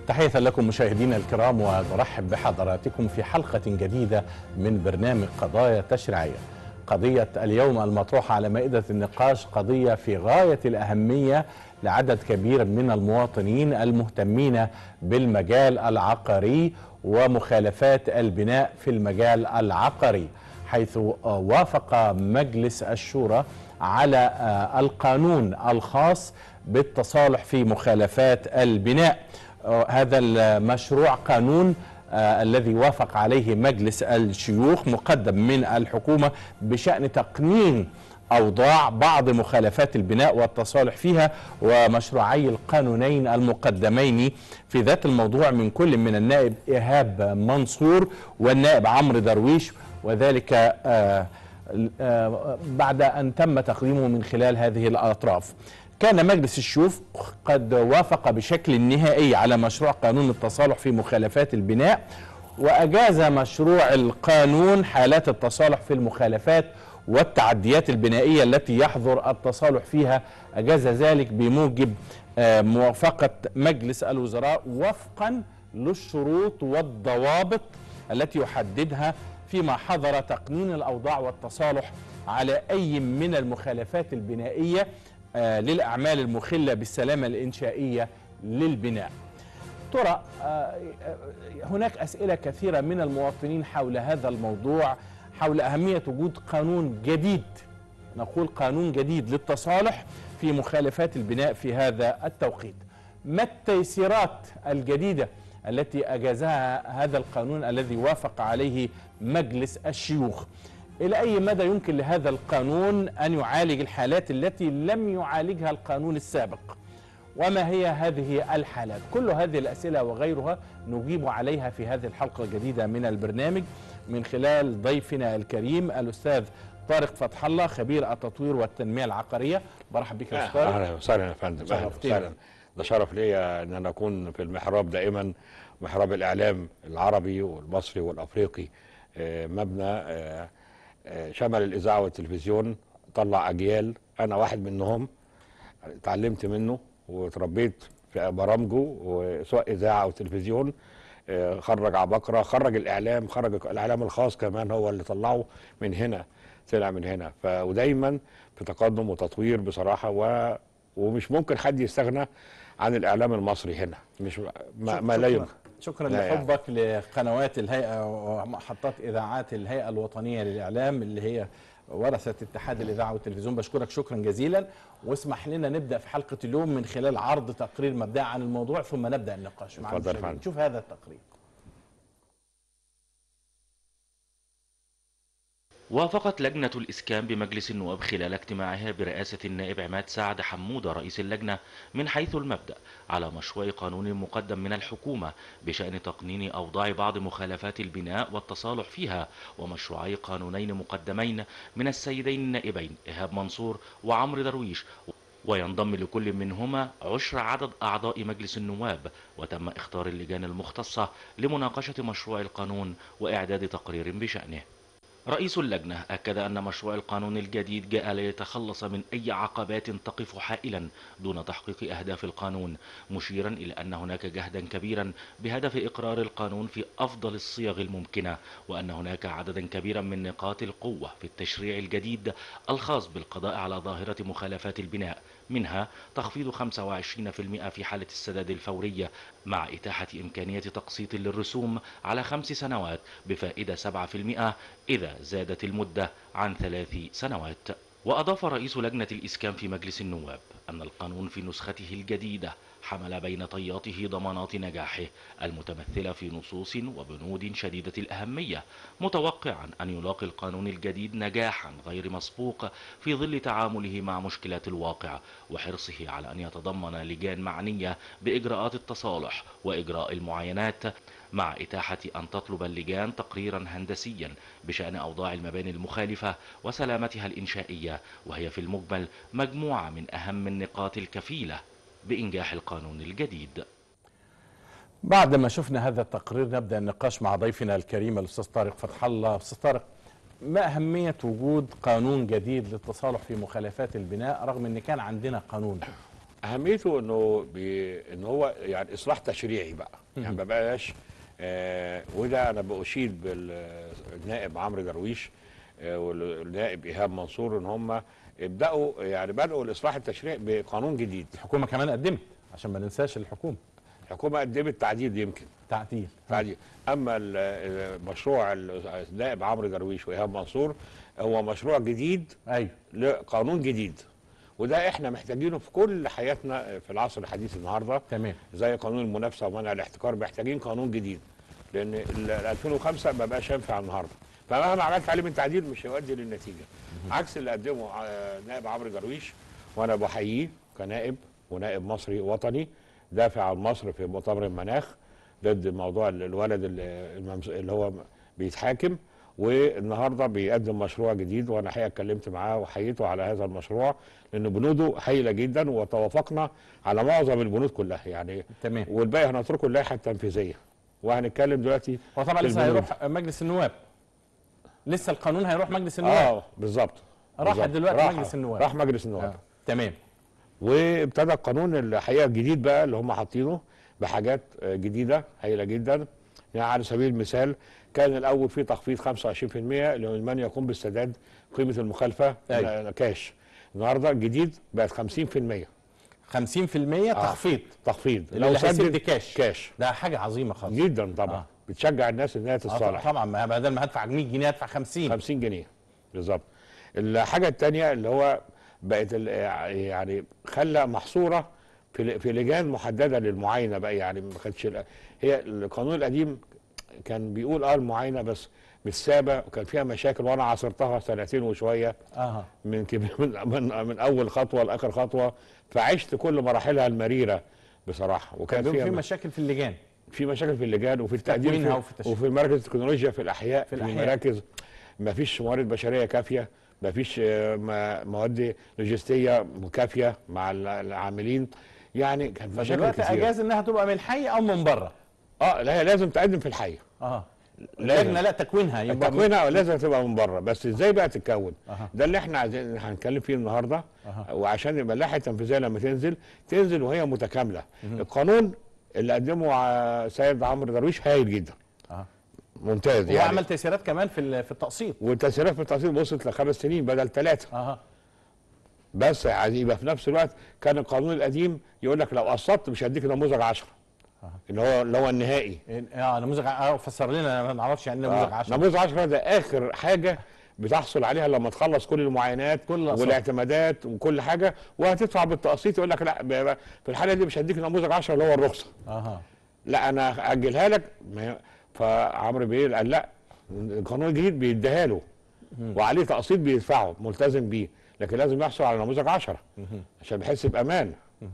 تحية لكم مشاهدينا الكرام ونرحب بحضراتكم في حلقة جديدة من برنامج قضايا تشريعية. قضية اليوم المطروحة على مائدة النقاش قضية في غاية الأهمية لعدد كبير من المواطنين المهتمين بالمجال العقاري ومخالفات البناء في المجال العقاري حيث وافق مجلس الشورى على القانون الخاص بالتصالح في مخالفات البناء هذا المشروع قانون آه الذي وافق عليه مجلس الشيوخ مقدم من الحكومة بشأن تقنين أوضاع بعض مخالفات البناء والتصالح فيها ومشروعي القانونين المقدمين في ذات الموضوع من كل من النائب إيهاب منصور والنائب عمرو درويش وذلك آه آه بعد أن تم تقديمه من خلال هذه الأطراف كان مجلس الشيوخ قد وافق بشكل نهائي على مشروع قانون التصالح في مخالفات البناء واجاز مشروع القانون حالات التصالح في المخالفات والتعديات البنائيه التي يحظر التصالح فيها اجاز ذلك بموجب موافقه مجلس الوزراء وفقا للشروط والضوابط التي يحددها فيما حظر تقنين الاوضاع والتصالح على اي من المخالفات البنائيه آه للأعمال المخلة بالسلامة الإنشائية للبناء ترى آه هناك أسئلة كثيرة من المواطنين حول هذا الموضوع حول أهمية وجود قانون جديد نقول قانون جديد للتصالح في مخالفات البناء في هذا التوقيت ما التيسيرات الجديدة التي أجازها هذا القانون الذي وافق عليه مجلس الشيوخ إلى أي مدى يمكن لهذا القانون أن يعالج الحالات التي لم يعالجها القانون السابق وما هي هذه الحالات كل هذه الأسئلة وغيرها نجيب عليها في هذه الحلقة الجديدة من البرنامج من خلال ضيفنا الكريم الأستاذ طارق فتح الله خبير التطوير والتنمية العقارية برحب بك يا طارق أهلا وسهلا يا فندم أهلا وسهلا ده شرف ليا أن أنا أكون في المحراب دائما محراب الإعلام العربي والمصري والأفريقي مبنى شمل الاذاعه والتلفزيون طلع اجيال انا واحد منهم اتعلمت منه وتربيت في برامجه وسواء اذاعه او تلفزيون خرج عبقره خرج الاعلام خرج الاعلام الخاص كمان هو اللي طلعه من هنا طلع من هنا ف ودايما في تقدم وتطوير بصراحه و ومش ممكن حد يستغنى عن الاعلام المصري هنا مش ما, ما لا يمكن شكرا لحبك يعني. لقنوات الهيئه ومحطات اذاعات الهيئه الوطنيه للاعلام اللي هي ورثه اتحاد الاذاعه والتلفزيون بشكرك شكرا جزيلا واسمح لنا نبدا في حلقه اليوم من خلال عرض تقرير مبدئي عن الموضوع ثم نبدا النقاش مع المشاهدين شوف هذا التقرير وافقت لجنة الإسكان بمجلس النواب خلال اجتماعها برئاسة النائب عماد سعد حمودة رئيس اللجنة من حيث المبدأ على مشروع قانون مقدم من الحكومة بشأن تقنين أوضاع بعض مخالفات البناء والتصالح فيها ومشروعي قانونين مقدمين من السيدين النائبين إيهاب منصور وعمرو درويش وينضم لكل منهما عشر عدد أعضاء مجلس النواب وتم اختار اللجان المختصة لمناقشة مشروع القانون وإعداد تقرير بشأنه رئيس اللجنة أكد أن مشروع القانون الجديد جاء ليتخلص من أي عقبات تقف حائلا دون تحقيق أهداف القانون مشيرا إلى أن هناك جهدا كبيرا بهدف إقرار القانون في أفضل الصيغ الممكنة وأن هناك عددا كبيرا من نقاط القوة في التشريع الجديد الخاص بالقضاء على ظاهرة مخالفات البناء منها تخفيض 25% في حالة السداد الفورية مع إتاحة إمكانية تقسيط للرسوم على خمس سنوات بفائدة 7% إذا زادت المدة عن ثلاث سنوات وأضاف رئيس لجنة الإسكان في مجلس النواب أن القانون في نسخته الجديدة حمل بين طياته ضمانات نجاحه المتمثلة في نصوص وبنود شديدة الأهمية متوقعا أن يلاقي القانون الجديد نجاحا غير مسبوق في ظل تعامله مع مشكلات الواقع وحرصه على أن يتضمن لجان معنية بإجراءات التصالح وإجراء المعاينات مع إتاحة أن تطلب اللجان تقريرا هندسيا بشأن أوضاع المباني المخالفة وسلامتها الإنشائية وهي في المجمل مجموعة من أهم النقاط الكفيلة بإنجاح القانون الجديد بعد ما شفنا هذا التقرير نبدا النقاش مع ضيفنا الكريم الاستاذ طارق فتح الله استاذ طارق ما اهميه وجود قانون جديد للتصالح في مخالفات البناء رغم ان كان عندنا قانون اهميته انه بي ان هو يعني اصلاح تشريعي بقى يعني ما بقاش آه وده انا باشيد بالنائب عمرو درويش آه والنائب ايهاب منصور ان هم ابداوا يعني بداوا الاصلاح التشريعي بقانون جديد الحكومه كمان قدمت عشان ما ننساش الحكومه الحكومه قدمت تعديل يمكن تعديل تعديل اما ال- المشروع النائب عمرو درويش وايهاب منصور هو مشروع جديد ايوه لقانون جديد وده احنا محتاجينه في كل حياتنا في العصر الحديث النهارده تمام زي قانون المنافسه ومنع الاحتكار محتاجين قانون جديد لان ال 2005 ما بقاش ينفع النهارده فمهما عملت عليه من تعديل مش هيؤدي للنتيجه عكس اللي قدمه آه، نائب عمرو درويش وانا بحييه كنائب ونائب مصري وطني دافع عن مصر في مؤتمر المناخ ضد موضوع ال- الولد اللي, الممس- اللي هو بيتحاكم والنهارده بيقدم مشروع جديد وانا حقيقه اتكلمت معاه وحييته على هذا المشروع لان بنوده هايله جدا وتوافقنا على معظم البنود كلها يعني تمام والباقي هنتركه اللائحه التنفيذيه وهنتكلم دلوقتي هو طبعا في لسه البنود. هيروح مجلس النواب لسه القانون هيروح مجلس النواب اه بالظبط راح بالظبط. دلوقتي راح- مجلس النواب. راح مجلس النواب آه. تمام وابتدى القانون الحقيقه الجديد بقى اللي هم حاطينه بحاجات آه، جديده هايله جدا يعني على سبيل المثال كان الاول في تخفيض 25% لمن يقوم بالسداد قيمه المخالفه أيوة. آه، كاش النهارده الجديد بقت 50% 50% تخفيض تخفيض اللي هيسد كاش كاش ده حاجه عظيمه خالص جدا طبعا آه. بتشجع الناس انها آه تتصالح طبعا ما بدل ما هدفع 100 جنيه هدفع 50 50 جنيه بالظبط الحاجه الثانيه اللي هو بقت ال- يعني خلى محصوره في ل- في لجان محدده للمعاينه بقى يعني ما كانتش ال- هي القانون القديم كان بيقول اه المعاينه بس مش سابه وكان فيها مشاكل وانا عاصرتها سنتين وشويه اه من كبير من, من, من اول خطوه لاخر خطوه فعشت كل مراحلها المريره بصراحه وكان كان فيها في م- مشاكل في اللجان في مشاكل في اللجان وفي التقديم تكوينها في وفي التشغيل. وفي مراكز التكنولوجيا في الاحياء في, الأحياء. مراكز ما فيش موارد بشريه كافيه ما فيش آه، ما- مواد لوجستيه كافيه مع ال- العاملين يعني كان مشاكل دلوقتي كتير اجاز انها تبقى من الحي او من بره اه لا هي لازم تقدم في الحي اه لازم. اللجنه لا تكوينها يبقى تكوينها لازم تبقى من بره بس ازاي بقى تتكون أها. ده اللي احنا عايزين هنتكلم فيه النهارده أها. وعشان يبقى اللائحه التنفيذيه لما تنزل تنزل وهي متكامله القانون اللي قدمه ع- سيد عمرو درويش هايل جدا آه. ممتاز هو يعني عمل تيسيرات كمان في ال- في التقسيط والتسعيرات في التقسيط وصلت لخمس سنين بدل ثلاثه اها بس عايز يبقى في نفس الوقت كان القانون القديم يقول لك لو قسطت مش هديك نموذج 10 اللي هو اللي هو النهائي اه نموذج اه فسر لنا أنا ما نعرفش يعني إيه نموذج آه، 10 نموذج 10 ده اخر حاجه بتحصل عليها لما تخلص كل المعاينات كل الأقساط. والاعتمادات وكل حاجه وهتدفع بالتقسيط يقول لك لا ب- ب- في الحاله دي مش هديك نموذج 10 اللي هو الرخصه اها لا انا هاجلها لك ما- فعمرو بيه قال لا القانون الجديد بيديها له وعليه تقسيط بيدفعه ملتزم بيه لكن لازم يحصل على نموذج 10 عشان بيحس بامان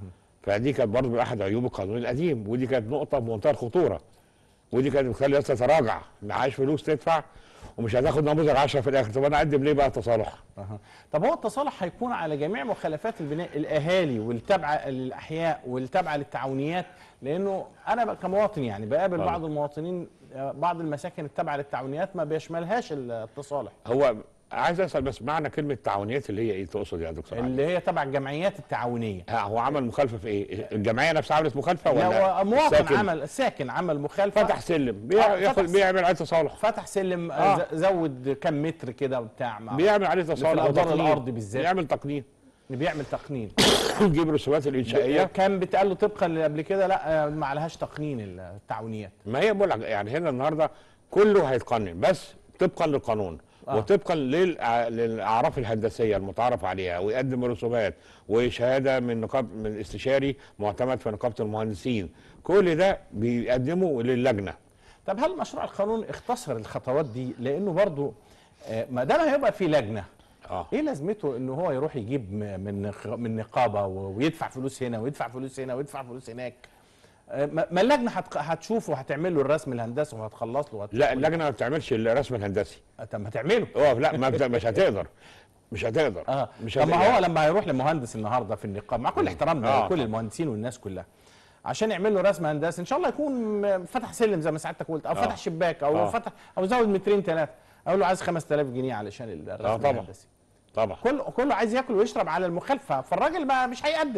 فدي كانت برضه من احد عيوب القانون القديم ودي كانت نقطه في منتهى الخطوره ودي كانت بتخلي الناس تتراجع معاش فلوس تدفع ومش هتاخد نموذج 10 في الاخر طب انا اقدم ليه بقى تصالح؟ اها طب هو التصالح هيكون على جميع مخالفات البناء الاهالي والتابعه للاحياء والتابعه للتعاونيات لانه انا بقى كمواطن يعني بقابل طبعا. بعض المواطنين آه، بعض المساكن التابعه للتعاونيات ما بيشملهاش التصالح هو عايز اسال بس معنى كلمه تعاونيات اللي هي ايه تقصد يا دكتور علي؟ اللي هي تبع الجمعيات التعاونيه ها، هو عمل مخالفه في ايه؟ الجمعيه نفسها عملت مخالفه ولا لا هو مواطن الساكن عمل ساكن عمل مخالفه فتح سلم بيع- آه، ياخد فتح- بيعمل عليه تصالح فتح سلم آه. آه. زود كم متر كده وبتاع مع- بيعمل عليه تصالح الأدوار وتقنين. الأرضي بالذات. بيعمل تقنين بيعمل تقنين يجيب الرسومات الانشائيه كان بيتقال له طبقا اللي قبل كده لا آه، ما عليهاش تقنين التعاونيات ما هي بقول لك يعني هنا النهارده كله هيتقنن بس طبقا للقانون آه. آه. وطبقا للأع- للاعراف الهندسيه المتعارف عليها ويقدم رسومات وشهاده من نقاب من استشاري معتمد في نقابه المهندسين كل ده بيقدمه للجنه طب هل مشروع القانون اختصر الخطوات دي لانه برضو آه، ما دام هيبقى في لجنه اه ايه لازمته ان هو يروح يجيب م- من نق- من نقابه و- ويدفع فلوس هنا ويدفع فلوس هنا ويدفع فلوس هناك آه، ما ما اللجنه هتق- هتشوفه وهتعمل له الرسم الهندسي وهتخلص له وهت- لا اللجنه ما بتعملش الرسم الهندسي طب ما هتعمله اه لا ما بت... مش هتقدر مش هتقدر اه مش طب ما هتقدر. هو لما هيروح لمهندس النهارده في النقابه مع كل احترامنا آه، لكل طبعا. المهندسين والناس كلها عشان يعمل له رسم هندسي ان شاء الله يكون م- فتح سلم زي ما سعادتك قلت او آه. فتح شباك او آه. فتح او زود مترين ثلاثه اقول له عايز 5000 جنيه علشان الرسم آه، طبعا. الهندسي طبعا كله كله عايز ياكل ويشرب على المخالفه فالراجل ما مش هيقدم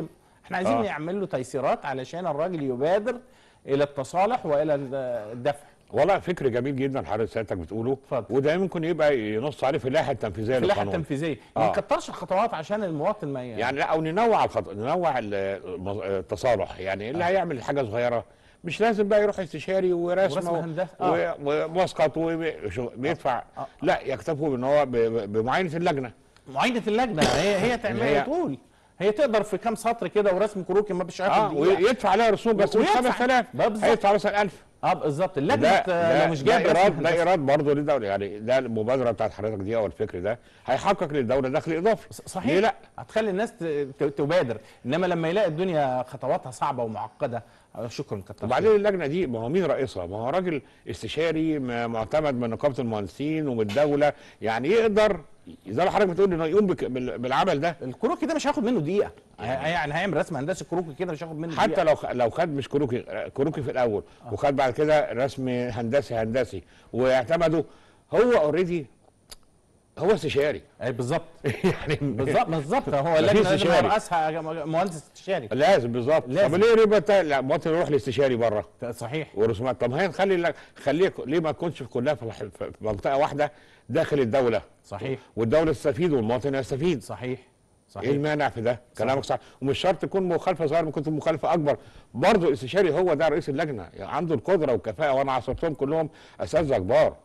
احنا عايزين آه. نعمل له تيسيرات علشان الراجل يبادر الى التصالح والى الدفع والله فكر جميل جدا حضرتك سيادتك بتقوله اتفضل. وده ممكن يبقى ينص عليه في اللائحه التنفيذيه في اللائحه للقانون التنفيذيه ما آه. نكترش الخطوات عشان المواطن ما ي- يعني لا او ننوع الخط... ننوع ال- المز- التصالح يعني اللي هيعمل حاجه صغيره مش لازم بقى يروح استشاري ورسم ورسم و- هندسة. آه. و- ومسقط وبيدفع آه. لا يكتفوا بان هو ب- ب- بمعاينه اللجنه معاينه اللجنه هي هي تعمل هي- هي تقول هي تقدر في كام سطر كده ورسم كروكي ما فيش اه هياخد دقيقة. ويدفع عليها رسوم بس مش ويدفع. 5000 ده بالظبط. هيدفع مثلا 1000 اه بالظبط اللجنه ده آه، لو مش جايب ده رسم ايراد هندسي. ده ايراد برضه للدوله يعني ده المبادره بتاعت حضرتك دي او الفكر ده هيحقق للدوله دخل اضافي صحيح ليه لا هتخلي الناس ت- ت- تبادر انما لما يلاقي الدنيا خطواتها صعبه ومعقده آه، شكرا كتر وبعدين خيرك. اللجنه دي ما هو مين رئيسها؟ ما هو راجل استشاري م- معتمد من نقابه المهندسين ومن الدوله يعني يقدر زي ما حضرتك بتقول انه يقوم بك- بال- بالعمل ده الكروكي ده مش هياخد منه دقيقه يعني, يعني هيعمل رسم هندسي كروكي كده مش هياخد منه حتى دقيقة. لو خ- لو خد مش كروكي كروكي في الاول وخد بعد كده رسم هندسي هندسي واعتمده هو اوريدي هو استشاري اي بالظبط يعني بالظبط بالظبط هو مفيش اللجنه لازم استشاري. يرأسها مهندس استشاري لازم بالظبط لازم. طب ليه يبقى تا- لا، المواطن يروح لاستشاري بره صحيح ورسومات طب هي نخلي لك خليه ليه ما تكونش في كلها في الح- في منطقه واحده داخل الدوله صحيح والدوله تستفيد والمواطن يستفيد صحيح ايه صحيح المانع في ده كلامك صح ومش شرط تكون مخالفه صغيره ممكن تكون مخالفه اكبر برضه الاستشاري هو ده رئيس اللجنه يعني عنده القدره والكفاءه وانا عصرتهم كلهم اساتذه كبار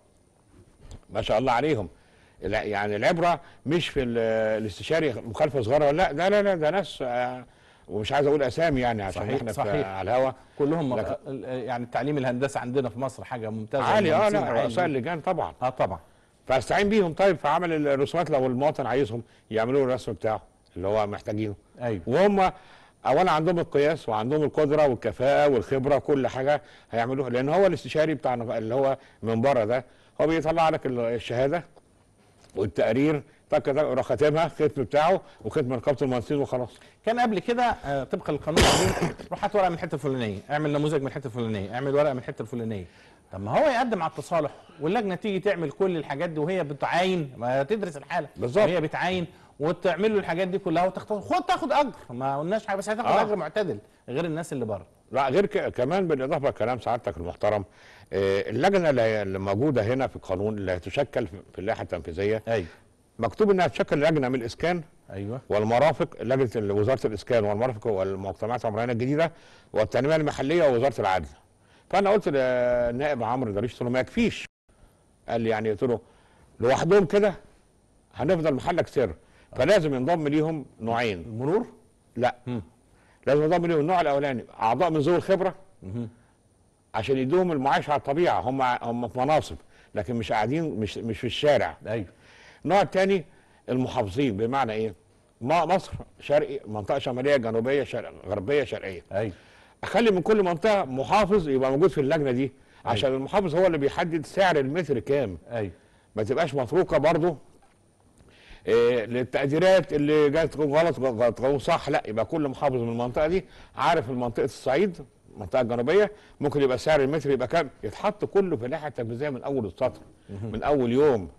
ما شاء الله عليهم لا- يعني العبره مش في ال- الاستشاري مخالفه صغيره ولا لا ده لا لا ده ناس آه، ومش عايز اقول اسامي يعني عشان صحيح، احنا في صحيح. على الهوا كلهم لكن- آه، يعني التعليم الهندسي عندنا في مصر حاجه ممتازه عالي اه والمهندسين لا عالي. رؤساء اللجان طبعا اه طبعا فاستعين بيهم طيب في عمل الرسومات لو المواطن عايزهم يعملوا له الرسم بتاعه اللي هو محتاجينه ايوه وهم اولا عندهم القياس وعندهم القدره والكفاءه والخبره وكل حاجه هيعملوها لان هو الاستشاري بتاع اللي هو من بره ده هو بيطلع لك ال- الشهاده والتقرير تك تك يروح خاتمها الختم بتاعه وختم نقابه المهندسين وخلاص كان قبل كده آه، طبقا للقانون القديم روح هات ورقه من الحته الفلانيه اعمل نموذج من الحته الفلانيه اعمل ورقه من الحته الفلانيه طب ما هو يقدم على التصالح واللجنه تيجي تعمل كل الحاجات دي وهي بتعاين ما تدرس الحاله بالظبط. وهي بتعاين وتعمل له الحاجات دي كلها وتاخد خد تاخد اجر ما قلناش حاجه بس هتاخد آه. اجر معتدل غير الناس اللي بره لا غير ك- كمان بالاضافه لكلام سعادتك المحترم آه، اللجنه اللي اللي موجوده هنا في القانون اللي هتشكل في في اللائحه التنفيذيه ايوه مكتوب انها تشكل لجنه من الاسكان ايوه والمرافق لجنه ال- وزاره الاسكان والمرافق والمجتمعات العمرانيه الجديده والتنميه المحليه ووزاره العدل. فانا قلت للنائب عمرو دريش قلت له ما يكفيش. قال لي يعني قلت له لوحدهم كده هنفضل محلك سر فلازم ينضم ليهم نوعين المرور لا مم. لازم ينضم ليهم النوع الاولاني اعضاء من ذوي الخبره عشان يدوهم المعايشه على الطبيعه هم هم في مناصب لكن مش قاعدين مش مش في الشارع ايوه النوع الثاني المحافظين بمعنى ايه؟ ما مصر شرقي منطقه شماليه جنوبيه شرق غربيه شرقيه ايوه اخلي من كل منطقه محافظ يبقى موجود في اللجنه دي عشان المحافظ هو اللي بيحدد سعر المتر كام ايوه ما تبقاش متروكه برضه إيه للتقديرات اللي جايه تكون غلط غلط تكون صح لا يبقى كل محافظ من المنطقه دي عارف المنطقه الصعيد المنطقه الجنوبيه ممكن يبقى سعر المتر يبقى كام يتحط كله في اللائحه التنفيذيه من اول السطر من اول يوم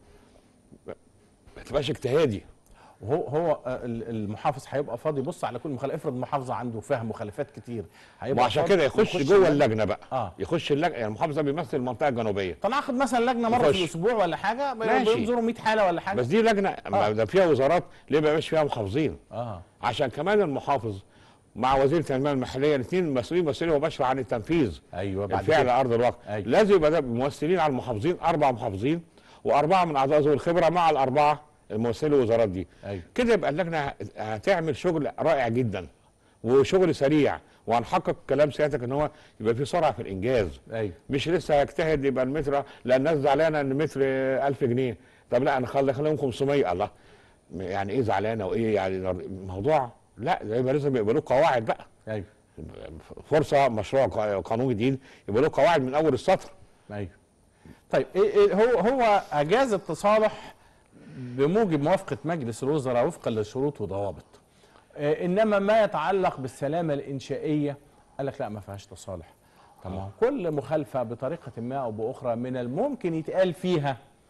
ما تبقاش اجتهادي وهو هو آه، ال- المحافظ هيبقى فاضي يبص على كل مخالفه افرض محافظه عنده فهم مخالفات كتير هيبقى وعشان فاضي كده يخش جوه اللجنة. اللجنه بقى آه. يخش اللجنه يعني المحافظ ده بيمثل المنطقه الجنوبيه طب اخد مثلا لجنه مره يخش. في الاسبوع ولا حاجه ماشي. بينظروا 100 حاله ولا حاجه بس دي لجنه ما آه. ده فيها وزارات ليه ما يبقاش فيها محافظين اه عشان كمان المحافظ مع وزير التنميه المحليه الاثنين مسؤولين مسؤوليه مباشره عن التنفيذ ايوه بعد الفعل على كده ارض الواقع أيوة. لازم يبقى ده ممثلين على المحافظين اربع محافظين واربعه من اعضاء ذوي الخبره مع الاربعه الممثلين الوزارات دي ايوه كده يبقى اللجنه هتعمل شغل رائع جدا وشغل سريع وهنحقق كلام سيادتك ان هو يبقى في سرعه في الانجاز ايوه مش لسه هيجتهد يبقى المتر لا الناس زعلانه ان متر 1000 جنيه طب لا انا خلي خليهم 500 الله يعني ايه زعلانه وايه يعني الموضوع لا ده يبقى لازم يبقى له قواعد بقى ايوه فرصه مشروع ق- قانون جديد يبقى له قواعد من اول السطر ايوه طيب إيه إيه هو هو اجاز التصالح بموجب موافقه مجلس الوزراء وفقا لشروط وضوابط إيه انما ما يتعلق بالسلامه الانشائيه قال لك لا ما فيهاش تصالح طب ما هو كل مخالفه بطريقه ما او باخرى من الممكن يتقال فيها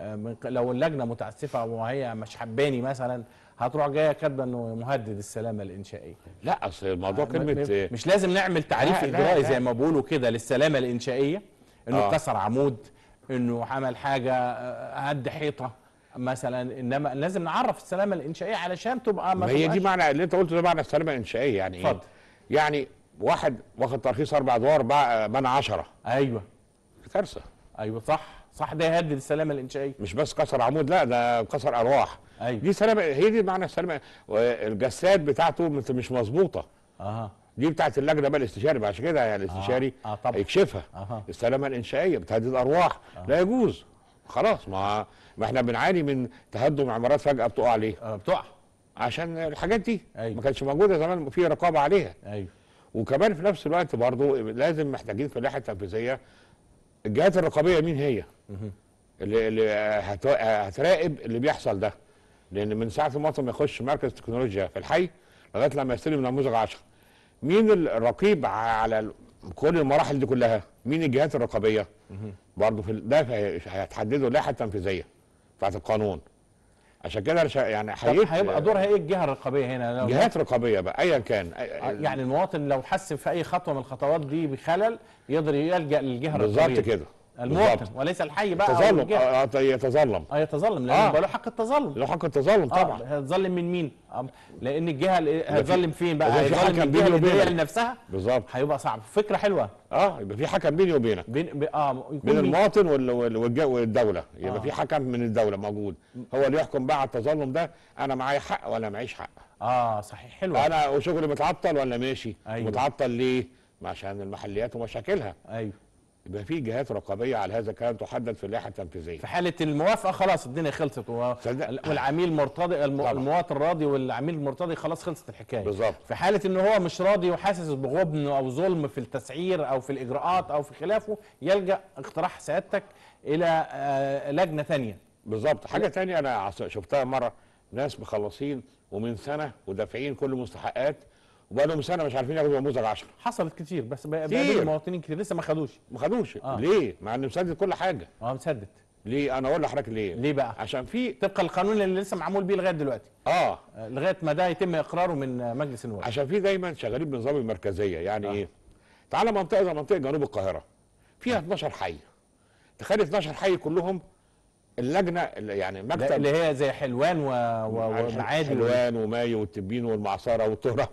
آه، من ق- لو اللجنه متاسفه وهي مش حباني مثلا هتروح جايه كاتبه انه مهدد السلامه الانشائيه لا اصل الموضوع م- كلمه م- مش لازم نعمل تعريف لا، لا، اجرائي لا. زي ما بيقولوا كده للسلامه الانشائيه انه آه. كسر عمود انه عمل حاجه آه، هد حيطه مثلا انما لازم نعرف السلامه الانشائيه علشان تبقى ما هي دي تبقاش- معنى اللي انت قلته ده معنى السلامه الانشائيه يعني ايه؟ اتفضل. يعني واحد واخد ترخيص اربع ادوار بقى- بنى 10 ايوه كارثه ايوه صح صح ده يهدد السلامه الانشائيه مش بس كسر عمود لا ده كسر ارواح ايوه دي سلامه هي دي معنى السلامه والجسات بتاعته مت- مش مظبوطه اها دي بتاعت اللجنه بقى الاستشاري عشان كده يعني الاستشاري آه، طبعا. هيكشفها اها السلامه الانشائيه بتهدد ارواح لا يجوز خلاص ما ما احنا بنعاني من تهدم عمارات فجاه بتقع ليه آه، بتقع عشان الحاجات دي أيوة. ما كانش موجوده زمان في رقابه عليها ايوه وكمان في نفس الوقت برضو لازم محتاجين في اللائحه التنفيذيه الجهات الرقابيه مين هي؟ مهم. اللي, اللي هت- هتراقب اللي بيحصل ده لان من ساعه المواطن ما يخش مركز تكنولوجيا في الحي لغايه لما يستلم نموذج 10 مين الرقيب على ال- كل المراحل دي كلها؟ مين الجهات الرقابيه؟ برضه في ال- ده في- هتحدده اللائحه التنفيذيه بتاعت القانون عشان كده أنا شا- يعني طب حقيقة هيبقى دورها ايه الجهه الرقابيه هنا لو جهات رقابيه بقى ايا كان آه، يعني المواطن لو حس في اي خطوه من الخطوات دي بخلل يقدر يلجا للجهه الرقابيه بالظبط كده المواطن بالظبط. وليس الحي بقى أو تظلم الجهة. آه، آه، يتظلم اه يتظلم لانه آه. يبقى له حق التظلم له حق التظلم طبعا آه هتظلم من مين؟ آه، لان الجهه اللي هتظلم فين بقى؟ إذا في هيظلم حكم الجهه بيني اللي وبينك. هي لنفسها بالظبط هيبقى صعب فكره حلوه اه يبقى في حكم بيني وبينك بين ب... اه يكون بين مين؟ المواطن وال- وال- والج- والدوله يبقى آه. في حكم من الدوله موجود هو اللي يحكم بقى على التظلم ده انا معايا حق ولا معيش حق اه صحيح حلوه انا وشغلي متعطل ولا ماشي أيوة. متعطل ليه ما عشان المحليات ومشاكلها ايوه يبقى في جهات رقابيه على هذا الكلام تحدد في اللائحه التنفيذيه في حاله الموافقه خلاص الدنيا خلصت و... صدق. والعميل مرتضي الم... طبعا. المواطن راضي والعميل مرتضي خلاص خلصت الحكايه بالظبط في حاله ان هو مش راضي وحاسس بغبن او ظلم في التسعير او في الاجراءات او في خلافه يلجا اقتراح سيادتك الى آه، لجنه ثانيه بالظبط حاجه تانية انا عص- شفتها مره ناس مخلصين ومن سنه ودافعين كل المستحقات وبقى لهم سنه مش عارفين ياخدوا نموذج 10 حصلت كتير بس بقى كتير. بقابل مواطنين كتير لسه ما خدوش ما خدوش آه. ليه؟ مع انه مسدد كل حاجه اه مسدد ليه؟ انا اقول لحضرتك ليه؟ ليه بقى؟ عشان في طبقا القانون اللي لسه معمول بيه لغايه دلوقتي اه آه، لغايه ما ده يتم اقراره من آه، مجلس النواب عشان في دايما شغالين بنظام المركزيه يعني آه. ايه؟ تعالى منطقه زي منطقه جنوب القاهره فيها 12 حي تخيل 12 حي كلهم اللجنه اللي يعني ده مكتب اللي هي زي حلوان و... و... ومعادي و... حلوان ومايو والتبين والمعصره والتهرة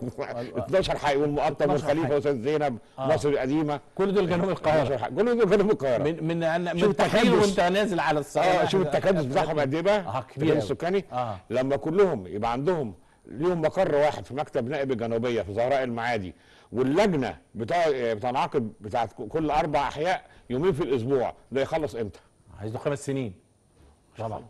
12 حي والمقطم 12 والخليفه حي. وسيد زينب آه. مصر القديمه كل دول جنوب 12 القاهره حي كل دول جنوب القاهره من من أن- من شوف تخيل التكدس. وانت نازل على الصعيد اه شوف التكدس بتاعهم قد ايه بقى اه كبير التكدس أوي. السكاني اه لما كلهم يبقى عندهم ليهم مقر واحد في مكتب نائب الجنوبيه في زهراء المعادي واللجنه بتاع بتنعقد بتاعت كل اربع احياء يومين في الاسبوع ده يخلص امتى؟ عايز له خمس سنين طبعا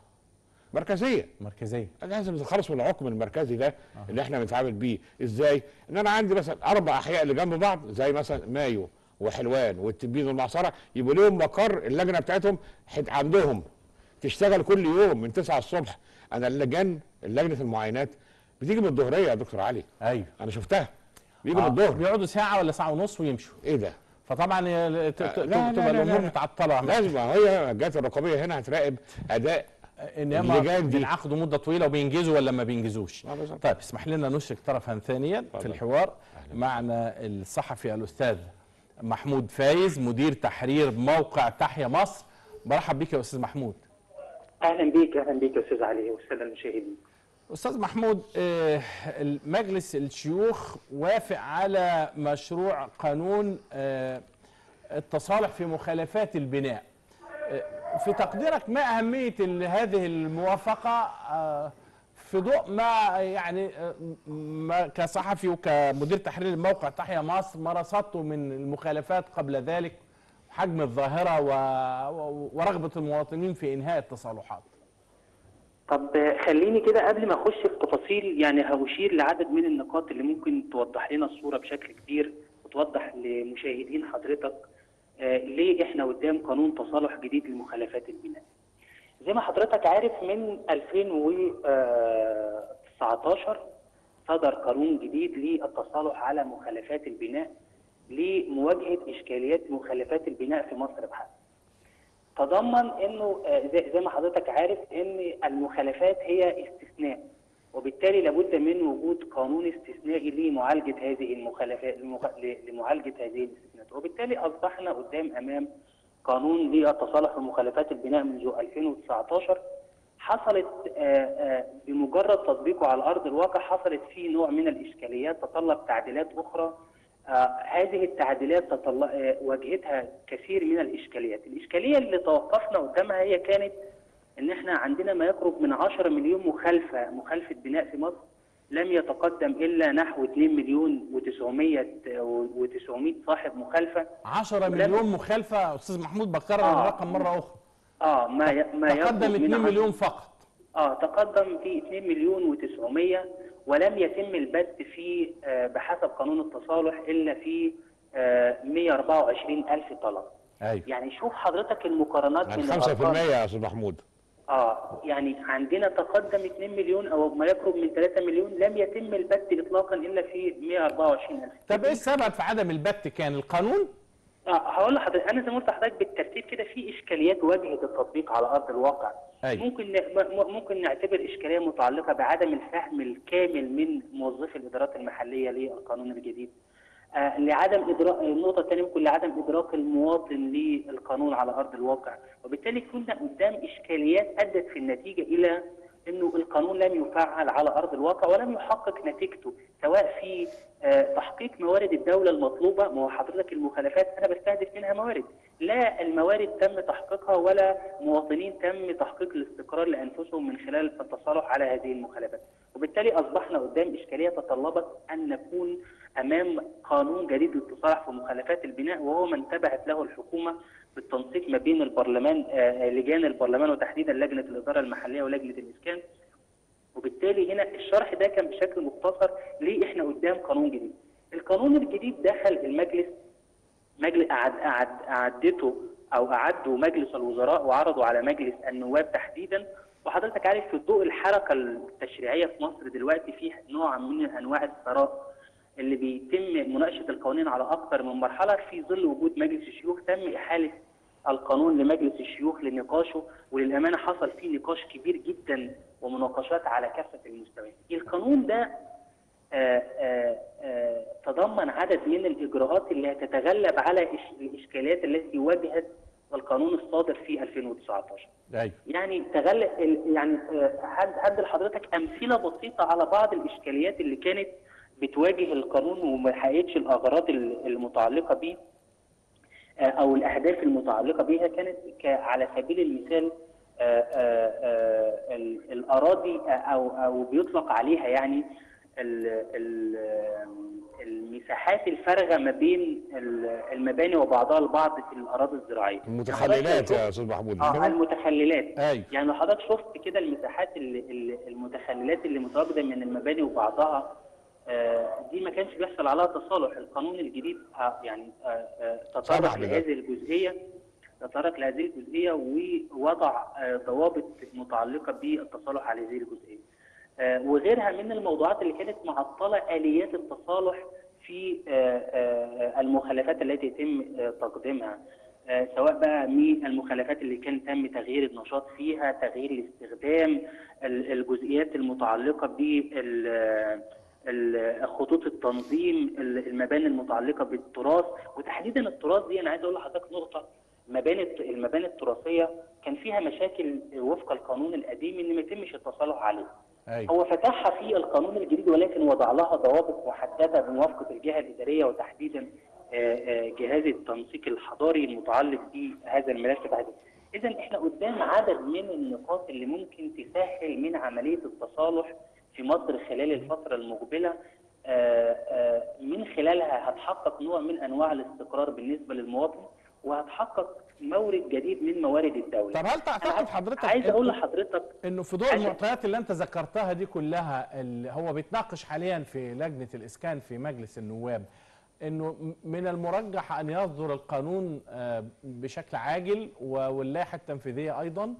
مركزيه مركزيه لازم نتخلص من العقم المركزي ده اللي احنا بنتعامل بيه ازاي؟ ان انا عندي مثلا اربع احياء اللي جنب بعض زي مثلا مايو وحلوان والتبين والمعصره يبقى لهم مقر اللجنه بتاعتهم حت- عندهم تشتغل كل يوم من 9 الصبح انا اللجان لجنه المعاينات بتيجي من الظهريه يا دكتور علي ايوه انا شفتها بيجي من آه، الظهر بيقعدوا ساعه ولا ساعه ونص ويمشوا ايه ده؟ فطبعا ي- ت- ت- لا، لا، تبقى لا، الامور لا. متعطله لازم هي الجهات الرقابيه هنا هتراقب اداء انما اللجان دي. بينعقدوا مده طويله وبينجزوا ولا ما بينجزوش آه، بالظبط. طيب اسمح لنا نشرك طرفا ثانيا في اتفضل. الحوار معنا الصحفي الاستاذ محمود فايز مدير تحرير موقع تحيا مصر برحب بك يا استاذ محمود اهلا بيك اهلا بيك يا استاذ علي والساده المشاهدين استاذ محمود آه، مجلس الشيوخ وافق على مشروع قانون آه، التصالح في مخالفات البناء آه، في تقديرك ما اهميه ال- هذه الموافقه آه، في ضوء ما يعني آه، ما كصحفي وكمدير تحرير الموقع تحيا مصر ما رصدته من المخالفات قبل ذلك حجم الظاهره و- و- ورغبه المواطنين في انهاء التصالحات طب خليني كده قبل ما اخش في تفاصيل يعني هشير لعدد من النقاط اللي ممكن توضح لنا الصوره بشكل كبير وتوضح لمشاهدين حضرتك آه، ليه احنا قدام قانون تصالح جديد لمخالفات البناء. زي ما حضرتك عارف من 2019 صدر قانون جديد للتصالح على مخالفات البناء لمواجهه اشكاليات مخالفات البناء في مصر بحالها. تضمن انه آه، زي زي ما حضرتك عارف ان المخالفات هي استثناء وبالتالي لابد من وجود قانون استثنائي لمعالجه هذه المخالفات المخ- ل- لمعالجه هذه الاستثناءات وبالتالي اصبحنا قدام امام قانون للتصالح في مخالفات البناء منذ 2019 حصلت آه، آه، بمجرد تطبيقه على ارض الواقع حصلت فيه نوع من الاشكاليات تطلب تعديلات اخرى آه، هذه التعديلات تطلع آه، واجهتها كثير من الاشكاليات، الاشكاليه اللي توقفنا قدامها هي كانت ان احنا عندنا ما يقرب من 10 مليون مخالفه مخالفه بناء في مصر لم يتقدم الا نحو 2 مليون و900 و900 صاحب مخالفه 10 مليون مخالفه استاذ محمود بكرر آه. الرقم مره اخرى اه ما ي- ما يقرب تقدم من 2 10 مليون فقط اه تقدم في 2 مليون و900 ولم يتم البت في آه بحسب قانون التصالح الا في آه 124 الف طلب ايوه يعني شوف حضرتك المقارنات يعني بين 5% الأرقام. يا استاذ محمود اه يعني عندنا تقدم 2 مليون او ما يقرب من 3 مليون لم يتم البت اطلاقا الا في 124 الف طب ايه السبب في عدم البت كان القانون اه هقول لحضرتك انا زي ما قلت لحضرتك بالترتيب كده في اشكاليات واجهت التطبيق على ارض الواقع أيوة. ممكن ن- م- ممكن نعتبر اشكاليه متعلقه بعدم الفهم الكامل من موظفي الادارات المحليه للقانون الجديد آه لعدم ادراك النقطه الثانيه ممكن لعدم ادراك المواطن للقانون على ارض الواقع وبالتالي كنا قدام اشكاليات ادت في النتيجه الى انه القانون لم يفعل على ارض الواقع ولم يحقق نتيجته سواء في آه، تحقيق موارد الدوله المطلوبه ما هو حضرتك المخالفات انا بستهدف منها موارد لا الموارد تم تحقيقها ولا مواطنين تم تحقيق الاستقرار لانفسهم من خلال التصالح على هذه المخالفات وبالتالي اصبحنا قدام اشكاليه تطلبت ان نكون امام قانون جديد للتصالح في مخالفات البناء وهو ما انتبهت له الحكومه بالتنسيق ما بين البرلمان آه، لجان البرلمان وتحديدا لجنه الاداره المحليه ولجنه الاسكان وبالتالي هنا الشرح ده كان بشكل مختصر ليه احنا قدام قانون جديد. القانون الجديد دخل المجلس مجلس أعد أعد أعدته أو أعده مجلس الوزراء وعرضوا على مجلس النواب تحديدا وحضرتك عارف في ضوء الحركة التشريعية في مصر دلوقتي في نوع من أنواع الثراء اللي بيتم مناقشة القوانين على أكثر من مرحلة في ظل وجود مجلس الشيوخ تم إحالة القانون لمجلس الشيوخ لنقاشه وللأمانة حصل فيه نقاش كبير جدا ومناقشات على كافة المستويات. القانون ده آه، آه، آه، تضمن عدد من الاجراءات اللي هتتغلب على إش- الاشكاليات التي واجهت القانون الصادر في 2019 ايوه يعني تغلب ال- يعني آه، هد هد لحضرتك امثله بسيطه على بعض الاشكاليات اللي كانت بتواجه القانون وما حققتش الاغراض ال- المتعلقه به آه، او الاهداف المتعلقه بها كانت ك- على سبيل المثال آه، آه، آه، ال- الاراضي آه، او او بيطلق عليها يعني ال- ال- المساحات الفارغه ما بين ال- المباني وبعضها البعض في الاراضي الزراعيه المتخللات يا استاذ محمود اه المتخللات ايوه يعني لو حضرتك شفت كده المساحات اللي اللي- المتخللات اللي متواجده من المباني وبعضها آه، دي ما كانش بيحصل عليها تصالح القانون الجديد آه، يعني آه، آه، سمح تطرق بده. لهذه الجزئيه تطرق لهذه الجزئيه ووضع آه، ضوابط متعلقه بالتصالح على هذه الجزئيه آه، وغيرها من الموضوعات اللي كانت معطله اليات التصالح في آه، آه، المخالفات التي يتم آه، تقديمها آه، سواء بقى من المخالفات اللي كان تم تغيير النشاط فيها تغيير الاستخدام ال- الجزئيات المتعلقه بال خطوط التنظيم ال- المباني المتعلقه بالتراث وتحديدا التراث دي انا عايز اقول لحضرتك نقطه مباني الت- المباني التراثيه كان فيها مشاكل وفق القانون القديم ان ما يتمش التصالح عليها ايوه هو فتحها في القانون الجديد ولكن وضع لها ضوابط محدده بموافقه الجهه الاداريه وتحديدا آه، آه، جهاز التنسيق الحضاري المتعلق بهذا الملف تحديدا. اذا احنا قدام عدد من النقاط اللي ممكن تسهل من عمليه التصالح في مصر خلال الفتره المقبله آه، آه، من خلالها هتحقق نوع من انواع الاستقرار بالنسبه للمواطن وهتحقق مورد جديد من موارد الدوله. طب هل أنا تعتقد عايز- حضرتك عايز اقول إنه- لحضرتك انه في ضوء عشان- المعطيات اللي انت ذكرتها دي كلها اللي هو بيتناقش حاليا في لجنه الاسكان في مجلس النواب انه م- من المرجح ان يصدر القانون آه، بشكل عاجل و- واللائحه التنفيذيه ايضا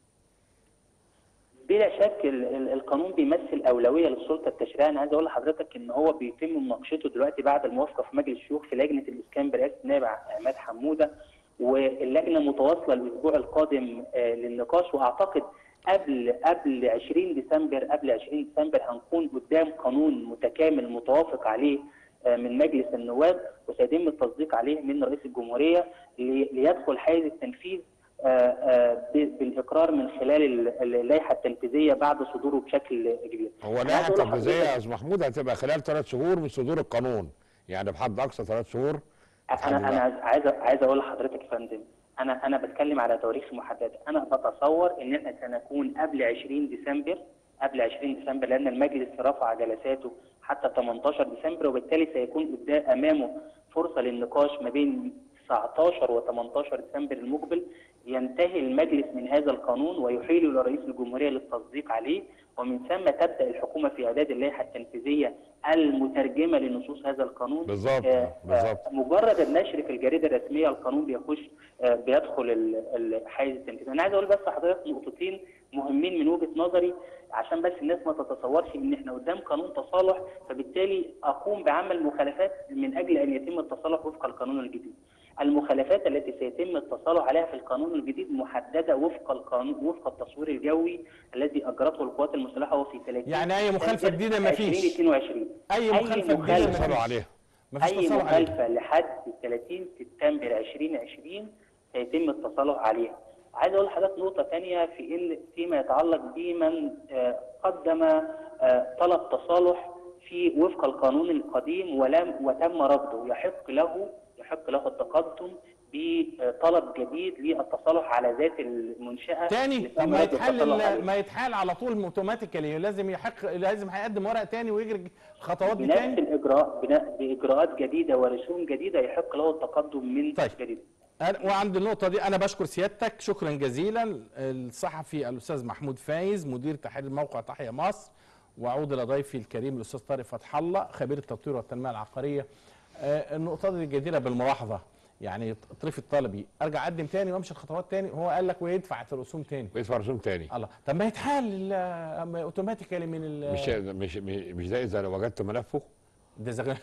بلا شك ال- ال- القانون بيمثل اولويه للسلطه التشريعيه انا عايز اقول لحضرتك ان هو بيتم مناقشته دلوقتي بعد الموافقه في مجلس الشيوخ في لجنه الاسكان برئاسه النائب عماد حموده واللجنه متواصله الاسبوع القادم آه، للنقاش واعتقد قبل قبل 20 ديسمبر قبل 20 ديسمبر هنكون قدام قانون متكامل متوافق عليه آه، من مجلس النواب وسيتم التصديق عليه من رئيس الجمهوريه لي- ليدخل حيز التنفيذ آه، آه، ب- بالاقرار من خلال ال- اللائحه التنفيذيه بعد صدوره بشكل كبير. هو أنا اللائحه عايز أقول التنفيذيه يا لحضرتك- استاذ محمود هتبقى خلال ثلاث شهور من صدور القانون يعني بحد اقصى ثلاث شهور انا انا عايز عايز عايز اقول لحضرتك يا فندم انا انا بتكلم على تواريخ محدده انا بتصور ان احنا سنكون قبل 20 ديسمبر قبل 20 ديسمبر لان المجلس رفع جلساته حتى 18 ديسمبر وبالتالي سيكون قدام امامه فرصه للنقاش ما بين 19 و 18 ديسمبر المقبل ينتهي المجلس من هذا القانون ويحيله الى رئيس الجمهوريه للتصديق عليه ومن ثم تبدا الحكومه في اعداد اللائحه التنفيذيه المترجمه لنصوص هذا القانون بالظبط، آه، بالظبط. آه، مجرد النشر في الجريده الرسميه القانون بيخش آه، بيدخل ال- ال- حيز التنفيذ انا عايز اقول بس لحضرتك نقطتين مهمين من وجهه نظري عشان بس الناس ما تتصورش ان احنا قدام قانون تصالح فبالتالي اقوم بعمل مخالفات من اجل ان يتم التصالح وفق القانون الجديد المخالفات التي سيتم التصالح عليها في القانون الجديد محدده وفق القانون وفق التصوير الجوي الذي اجرته القوات المسلحه وفي 30 يعني أي مخالفة جديدة مفيش. 2022 أي مخالفة جديدة اللي مفيش. صاروا عليها مفيش اي تصالح عليه. مخالفه لحد 30 سبتمبر 2020 سيتم التصالح عليها. عايز اقول لحضرتك نقطه ثانيه في ان فيما يتعلق بمن آه، قدم آه، طلب تصالح في وفق القانون القديم ولم وتم رفضه يحق له يحق له التقدم بطلب جديد للتصالح على ذات المنشاه تاني اللي طب تم ما رفض يتحل التصالح عليها. ما يتحال على طول اوتوماتيكالي لازم يحق لازم هيقدم ورق تاني ويجري الخطوات دي بنفس تاني الاجراء بناء باجراءات جديده ورسوم جديده يحق له التقدم من طيب. جديد. أنا- وعند النقطة دي أنا بشكر سيادتك شكرا جزيلا الصحفي الأستاذ محمود فايز مدير تحرير موقع تحيا مصر وأعود إلى ضيفي الكريم الأستاذ طارق فتح الله خبير التطوير والتنمية العقارية آه، النقطة دي جديرة بالملاحظة يعني طريف الطلبي أرجع أقدم تاني وأمشي الخطوات تاني هو قال لك ويدفع الرسوم تاني ويدفع رسوم تاني الله طب ما يتحال ال- أما اوتوماتيكالي من ال مش مش مش ده اذا وجدت ملفه ده إذا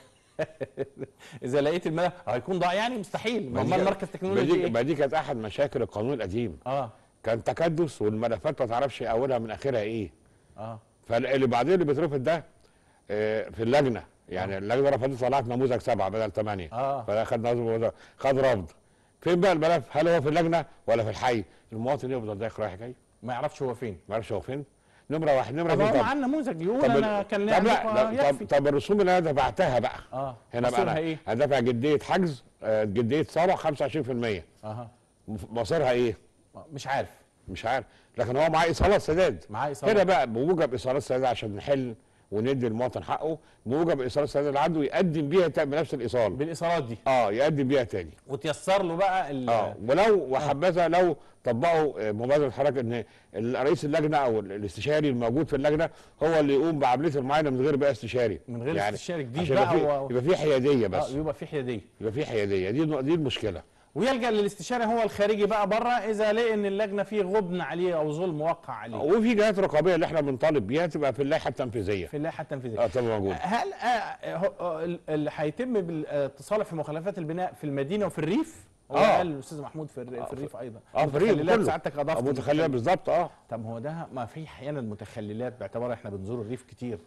اذا لقيت الملف هيكون ضاع يعني مستحيل ما دي امال كانت- مركز ما تكنولوجي دي, ايه ما دي كانت احد مشاكل القانون القديم اه كان تكدس والملفات ما تعرفش اولها من اخرها ايه اه فاللي بعدين اللي بيترفض ده آه، في اللجنه يعني اللجنه رفضت طلعت نموذج سبعه بدل ثمانيه آه. فاخد نموذج خد رفض فين بقى الملف هل هو في اللجنه ولا في الحي المواطن يفضل دايخ رايح جاي ما يعرفش هو فين ما يعرفش هو فين نمره واحد نمره طب هو اثنين معاه نموذج يقول طب انا ال- كان طب ليا لا علاقة، لا، يكفي طب, طب الرسوم اللي انا دفعتها بقى اه هنا مصيرها بقى ايه انا هدفع جديه حجز آه، جديه صالح 25% اها مف- مصيرها ايه؟ مش عارف مش عارف لكن هو معاه ايصالات سداد معاه إيصالات. هنا بقى بموجب ايصالات سداد عشان نحل وندي المواطن حقه بموجب ايصالات السداد اللي عنده يقدم بيها تا- بنفس الايصال بالايصالات دي اه يقدم بيها تاني وتيسر له بقى ال- اه ولو وحبذا لو طبقوا آه، مبادره حضرتك ان ال- رئيس اللجنه او ال- الاستشاري الموجود في اللجنه هو اللي يقوم بعمليه المعاينه من غير بقى استشاري من غير استشاري جديد عشان بقى يبقى و- في, يبقى في حياديه اه بس يبقى في حياديه يبقى في حياديه دي دي المشكله ويلجا للاستشاري هو الخارجي بقى بره اذا لقى ان اللجنه فيه غبن عليه او ظلم موقع عليه وفي جهات رقابيه اللي احنا بنطالب بيها تبقى في اللائحه التنفيذيه في اللائحه التنفيذيه اه تبقى موجوده هل آه، هو- آه، ال- اللي هيتم بالتصالح في مخالفات البناء في المدينه وفي الريف هو آه. قال الاستاذ محمود في, الر- في الريف ايضا اه في الريف متخللات كله سعادتك اضافت آه، متخللات بالظبط اه طب هو ده ما في احيانا متخللات باعتبار احنا بنزور الريف كتير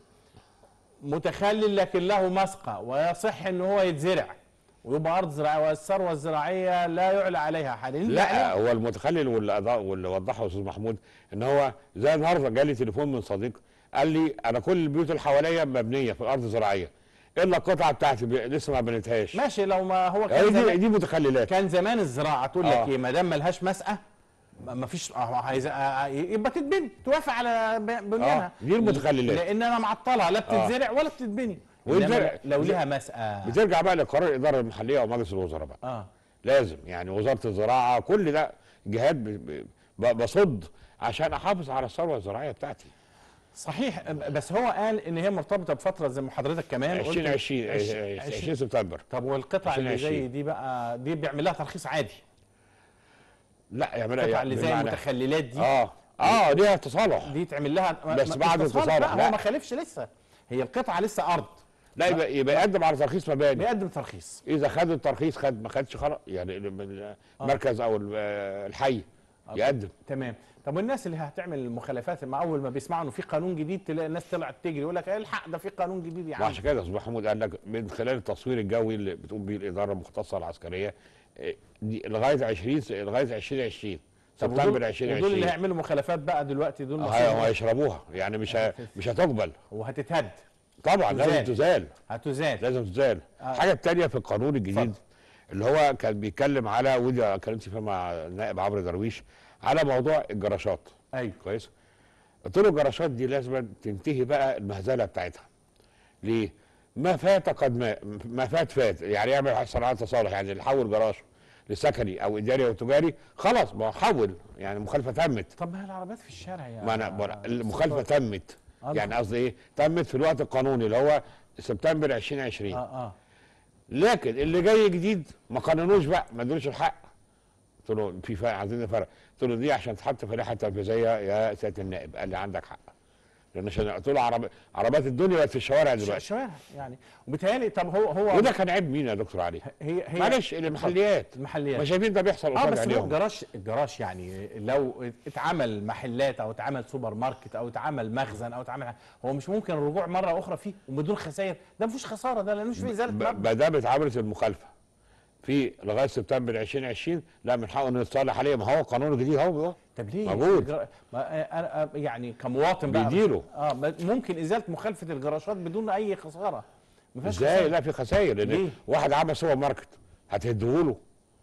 متخلل لكن له مسقى ويصح ان هو يتزرع ويبقى ارض زراعيه والثروه الزراعيه لا يعلى عليها حد لا هو المتخلل واللي أضاء واللي وضحه استاذ محمود ان هو زي النهارده جالي تليفون من صديق قال لي انا كل البيوت اللي حواليا مبنيه في الارض زراعيه الا القطعه بتاعتي ب- لسه ما بنيتهاش ماشي لو ما هو هي كان دي زمان دي متخللات كان زمان الزراعه تقول لك آه. ايه ما دام ملهاش مسقى ما ما فيش آه، عايز آه، يبقى تتبني توافق على ب- بنيانها آه، دي المتخللات. لان انا معطلها لا بتتزرع ولا بتتبني ويتزرع. إنما لو زي- ليها مسقى بترجع بقى لقرار الاداره المحليه او مجلس الوزراء بقى اه لازم يعني وزاره الزراعه كل ده جهات ب- ب- بصد عشان احافظ على الثروه الزراعيه بتاعتي صحيح بس هو قال ان هي مرتبطه بفتره زي ما حضرتك كمان قلت 2020 عش- 20 عشرين. سبتمبر طب والقطع اللي زي 2020. دي بقى دي بيعمل لها ترخيص عادي لا يعملها القطع اللي زي بمعنى- المتخللات دي اه اه ليها تصالح دي تعمل لها بس ما- بعد مش تصالح التصالح، لا لا. هو ما خالفش لسه هي القطعه لسه ارض لا يبقى يبقى يقدم على ترخيص مباني بيقدم ترخيص اذا خد الترخيص خد ما خدش خلاص يعني من المركز او ال- الحي يقدم تمام طب والناس اللي هتعمل المخالفات مع اول ما بيسمعوا انه في قانون جديد تلاقي الناس طلعت تجري يقول لك الحق ده في قانون جديد يا عم وعشان كده استاذ محمود قال لك من خلال التصوير الجوي اللي بتقوم به الاداره المختصه العسكريه إيه، دي لغايه 20 س- لغايه 2020 طب سبتمبر ودول, ودول اللي 2020 هيعملوا مخالفات بقى دلوقتي دول اه المفروض- هيشربوها يعني مش ه- مش هتقبل وهتتهد طبعا لازم تزال. تزال هتزال لازم تزال آه. الحاجه الثانيه في القانون الجديد اتفضل. اللي هو كان بيتكلم على ودي اتكلمت فيها مع النائب عمرو درويش على موضوع الجراشات ايوه كويس قلت له الجراشات دي لازم تنتهي بقى المهزله بتاعتها ليه ما فات قد ما ما فات فات يعني يعمل صناعات تصالح يعني اللي حول جراج لسكني او اداري او تجاري خلاص ما هو حول يعني المخالفه تمت طب ما هي العربيات في الشارع يا ما انا ما أنا- المخالفه ستار. تمت آه، يعني قصدي ايه تمت في الوقت القانوني اللي هو سبتمبر 2020 اه اه لكن اللي جاي جديد ما قانونوش بقى ما ادولوش الحق قلت له في فرق عايزين فرق قلت له دي عشان تحط في اللائحه التنفيذيه يا سياده النائب قال لي عندك حق لان عشان قلت له عرب... عربيات الدنيا بقت في الشوارع ش- دلوقتي شوارع يعني وبيتهيألي طب هو هو وده كان عيب مين يا دكتور علي؟ هي هي معلش المحليات المحليات ما شايفين ده بيحصل اه قصاد بس هو عينيهم الجراج الجراج يعني لو اتعمل محلات او اتعمل سوبر ماركت او اتعمل مخزن او اتعمل هو مش ممكن الرجوع مره اخرى فيه وبدون خسائر ده مفيش خساره ده لانه مش في ازاله ب- مبنى ما دام اتعملت المخالفه في لغايه سبتمبر 2020 لا من حقه انه يتصالح عليه ما هو قانون جديد اهو طب ليه موجود. الجرا- ما انا يعني كمواطن بقى بيديله. اه ما- ممكن ازاله مخالفه الجراشات بدون اي خساره ما فيهاش ازاي خسارة. لا في خسائر ليه؟ لان واحد عمل سوبر ماركت هتهدهوله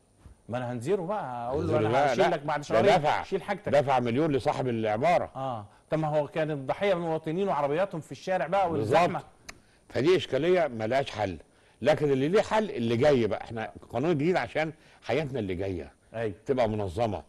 ما انا هنزيره بقى اقول له لا، انا لا، هشيل لك بعد ده شهرين دفع شيل حاجتك دفع مليون لصاحب العماره اه طب ما هو كان الضحيه من المواطنين وعربياتهم في الشارع بقى والزحمه بالظبط فدي اشكاليه ملهاش حل لكن اللي ليه حل اللي جاي بقى احنا قانون جديد عشان حياتنا اللي جايه ايوه تبقى منظمه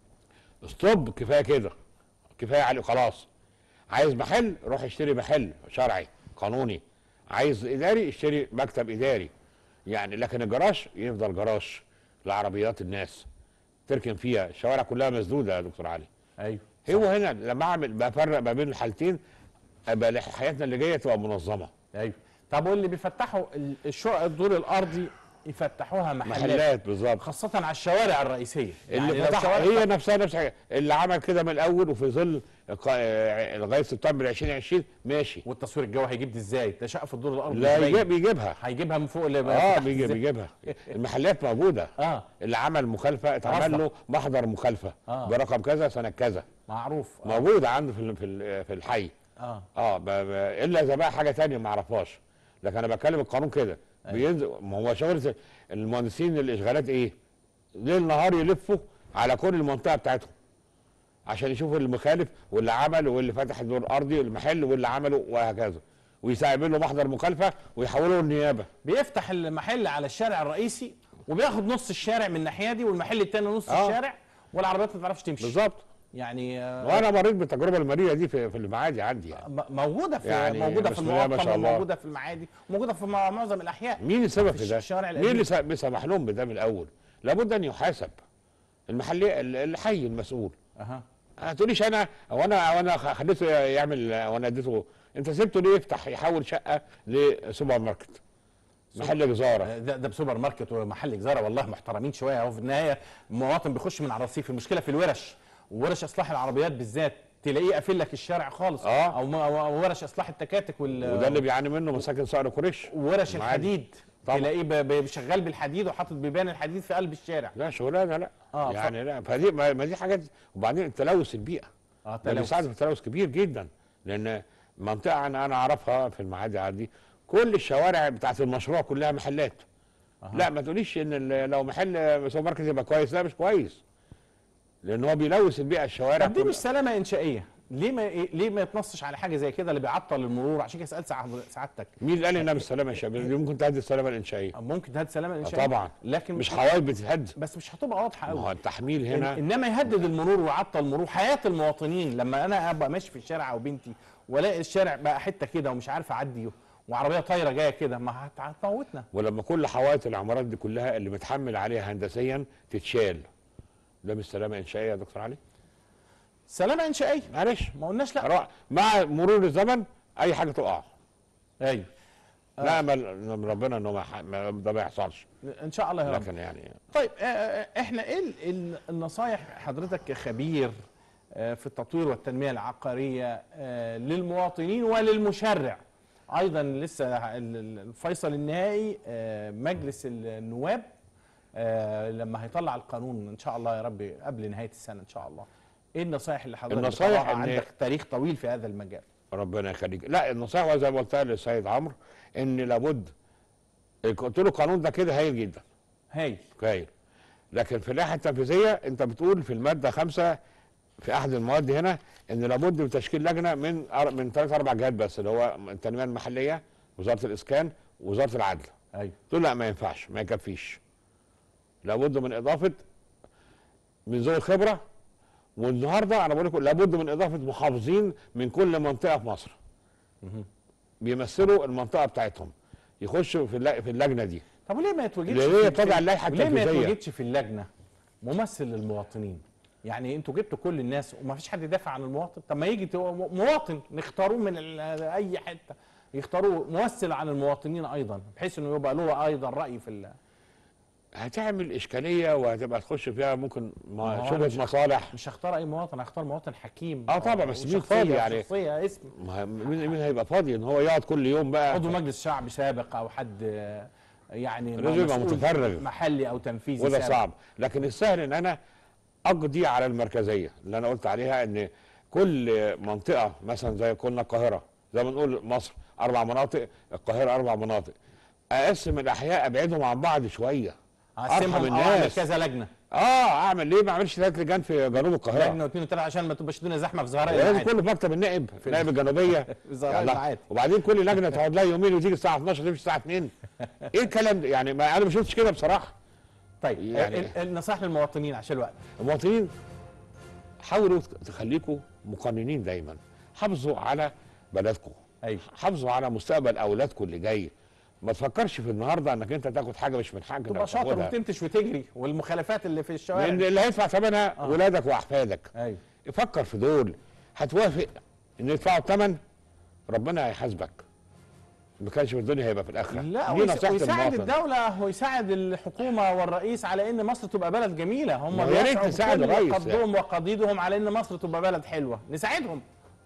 ستوب كفايه كده كفايه عليه خلاص عايز محل روح اشتري محل شرعي قانوني عايز اداري اشتري مكتب اداري يعني لكن الجراج يفضل جراج لعربيات الناس تركن فيها الشوارع كلها مسدوده يا دكتور علي ايوه هو هنا لما اعمل بفرق ما بين الحالتين ابقى حياتنا اللي جايه تبقى منظمه ايوه طب واللي بيفتحوا ال- الشقق الدور الارضي يفتحوها محلات, محلات بالظبط خاصة على الشوارع الرئيسية اللي لو فتح شوارع هي نفسها نفس الحاجة. اللي عمل كده من الاول وفي ظل ق- آه، لغايه سبتمبر 2020 ماشي والتصوير الجوي هيجيب دي ازاي؟ ده شقة في الدور الارضي لا إزاي؟ يجيب يجيبها هيجيبها من فوق اللي اه تحت بيجيب إزاي؟ بيجيبها المحلات موجوده اه اللي عمل مخالفه اتعمل أصلاً. له محضر مخالفه آه. برقم كذا سنه كذا معروف آه. موجوده عنده في ال- في ال- في الحي اه اه ب- ب- الا اذا بقى حاجه تانية ما اعرفهاش لكن انا بتكلم القانون كده بينزل ما هو شغل المهندسين الاشغالات ايه ليل نهار يلفوا على كل المنطقه بتاعتهم عشان يشوفوا المخالف واللي عمل واللي فتح الدور الارضي المحل واللي عمله وهكذا ويعمل له محضر مخالفه ويحولوه النيابه بيفتح المحل على الشارع الرئيسي وبياخد نص الشارع من الناحية دي والمحل التاني نص آه. الشارع والعربيات ما تعرفش تمشي بالظبط يعني آه، وانا مريت بالتجربه المريره دي في, في المعادي عندي يعني م- موجودة في يعني موجودة في بسم الله ما المواطن شاء الله. وموجودة في المعادي وموجودة في مع- معظم الأحياء مين السبب في في ده؟ الشوارع مين القديمة. اللي س- بيسمح لهم بده من الاول؟ لابد ان يحاسب المحلي الحي المسؤول اها ما تقوليش انا او انا او انا خليته يعمل او انا اديته انت سبته ليه يفتح يحول شقه لسوبر ماركت محل جزاره ده, ده بسوبر ماركت ومحل جزاره والله محترمين شويه اهو في النهايه المواطن بيخش من على الرصيف المشكله في الورش وورش اصلاح العربيات بالذات تلاقيه قافل لك الشارع خالص آه. او, ما- أو, أو ورش اصلاح التكاتك وال وده اللي بيعاني منه مساكن صقر قريش ورش معادي. الحديد طبعا. تلاقيه ب- ب- شغال بالحديد وحاطط بيبان الحديد في قلب الشارع لا شغلانه لا آه، ف- يعني لا فدي ما ما دي حاجات وبعدين التلوث البيئه اه ده تلوث. بيساعد في التلوث كبير جدا لان منطقه انا انا اعرفها في المعادي عندي كل الشوارع بتاعت المشروع كلها محلات أها. لا ما تقوليش ان ال- لو محل سوبر ماركت يبقى كويس لا مش كويس لان هو بيلوث البيئه الشوارع طب دي كلها. مش سلامه انشائيه ليه ما إيه- ليه ما يتنصش على حاجه زي كده اللي بيعطل المرور عشان كده سالت سع- سعادتك مين اللي قال انها مش سلامه انشائيه دي ممكن تهدي السلامه الانشائيه ممكن تهدي سلامه آه انشائيه طبعا لكن مش حوايج بتتهد بس مش هتبقى واضحه ما قوي هو التحميل إن- هنا انما يهدد المرور ويعطل المرور حياه المواطنين لما انا ابقى ماشي في الشارع او بنتي والاقي الشارع بقى حته كده ومش عارف اعدي وعربيه طايره جايه كده ما هت- هتموتنا ولما كل حوائط العمارات دي كلها اللي متحمل عليها هندسيا تتشال ده مش سلامه انشائيه يا دكتور علي سلامه انشائيه معلش ما قلناش لا رو- مع مرور الزمن اي حاجه تقع ايوه نامل من ربنا انه ما ح- ما- ده ما يحصلش ان شاء الله يا رب لكن يعني طيب آه، آه، احنا ايه ال- ال- النصايح حضرتك كخبير آه، في التطوير والتنميه العقاريه آه، للمواطنين وللمشرع ايضا لسه ال- ال- الفيصل النهائي آه، مجلس النواب آه، لما هيطلع القانون ان شاء الله يا رب قبل نهايه السنه ان شاء الله ايه النصايح اللي حضرتك النصايح بتضعها إن- عندك تاريخ طويل في هذا المجال ربنا يخليك لا النصيحه زي ما قلتها للسيد عمرو ان لابد قلت له القانون ده كده هايل جدا هايل هايل لكن في اللائحه التنفيذيه انت بتقول في الماده خمسة في احد المواد هنا ان لابد من تشكيل لجنه من أر- من ثلاث اربع جهات بس اللي هو التنميه المحليه وزاره الاسكان وزاره العدل ايوه قلت له لا ما ينفعش ما يكفيش لابد من اضافه من ذوي الخبره والنهارده انا بقول لكم لابد من اضافه محافظين من كل منطقه في مصر بيمثلوا المنطقه بتاعتهم يخشوا في الل- في اللجنه دي طب وليه ما يتوجدش اللي هي في- تبع في- اللائحة وليه ما التنفيذية؟ يتوجدش في اللجنه ممثل للمواطنين يعني انتوا جبتوا كل الناس وما فيش حد يدافع عن المواطن طب ما يجي تو- مواطن نختاروه من ال- اي حته يختاروه ممثل عن المواطنين ايضا بحيث انه يبقى له ايضا راي في ال- هتعمل اشكاليه وهتبقى تخش فيها ممكن ما ما هو شبهه مش- مصالح مش هختار اي مواطن هختار مواطن حكيم آه طبعا، بس مين وشخصية- فاضي يعني؟ شخصيه اسم ما- مين مين هيبقى فاضي ان هو يقعد كل يوم بقى عضو مجلس شعب سابق او حد آه، يعني لازم يبقى مسؤول متفرغ. محلي او تنفيذي وده سابق. صعب لكن السهل ان انا اقضي على المركزيه اللي انا قلت عليها ان كل منطقه مثلا زي قلنا القاهره زي ما نقول مصر اربع مناطق القاهره اربع مناطق اقسم الاحياء ابعدهم عن بعض شويه ارحم اقسمهم او اعمل الناس كذا لجنه اه اعمل ليه ما اعملش ثلاث لجان في جنوب القاهره لجنه واثنين وثلاثه عشان ما تبقاش الدنيا زحمه في زهراء لازم المعادي. كله في مكتب النائب في النائب الجنوبيه زهراء يلا. المعادي. وبعدين كل لجنه تقعد لها يومين وتيجي الساعه 12 تمشي الساعه 2 ايه الكلام ده يعني ما انا ما شفتش كده بصراحه طيب يعني- ال- ال- النصائح للمواطنين عشان الوقت المواطنين حاولوا تخليكم مقننين دايما حافظوا على بلدكم ايوه حافظوا على مستقبل اولادكم اللي جاي ما تفكرش في النهارده انك انت تاخد حاجه مش من حقك تبقى انك شاطر تاخدها وتنتش وتجري والمخالفات اللي في الشوارع لان اللي هيدفع ثمنها آه. ولادك واحفادك ايوه فكر في دول هتوافق ان يدفعوا الثمن ربنا هيحاسبك ما كانش في الدنيا هيبقى في الاخره لا دي ويس- نصيحه ويساعد المواطن الدولة ويساعد الحكومة والرئيس على ان مصر تبقى بلد جميلة هم ما يا ريت بيسعوا نساعد بكل الرئيس قدهم وقضيدهم على ان مصر تبقى بلد حلوة نساعدهم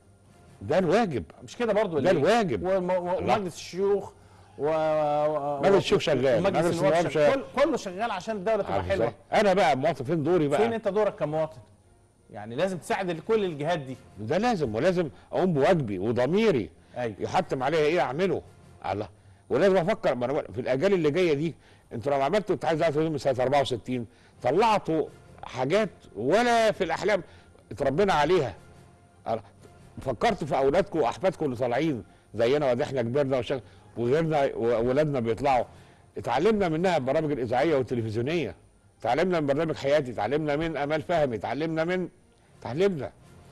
ده الواجب مش كده برضو ده ولا إيه؟ الواجب. وم- و- الله. ومجلس الشيوخ و... و... مجلس الشيوخ شغال، ومجلس مجلس النواب النواب شغال شغال. كل... كله شغال عشان الدولة تبقى عارف حلوة إزاي؟ انا بقى مواطن فين دوري بقى فين انت دورك كمواطن يعني لازم تساعد ال- كل الجهات دي ده لازم ولازم اقوم بواجبي وضميري ايوه يحتم عليا ايه اعمله الله ولازم افكر ما أنا بقول- في الاجيال اللي جايه دي انتوا لو عملتوا اتحاد ذات من سنه 64 طلعتوا حاجات ولا في الاحلام اتربينا عليها الله. فكرتوا في اولادكم واحفادكم اللي طالعين زينا وده احنا كبرنا وشغ... وغيرنا واولادنا بيطلعوا اتعلمنا منها البرامج الاذاعيه والتلفزيونيه اتعلمنا من برنامج حياتي اتعلمنا من امال فهمي اتعلمنا من اتعلمنا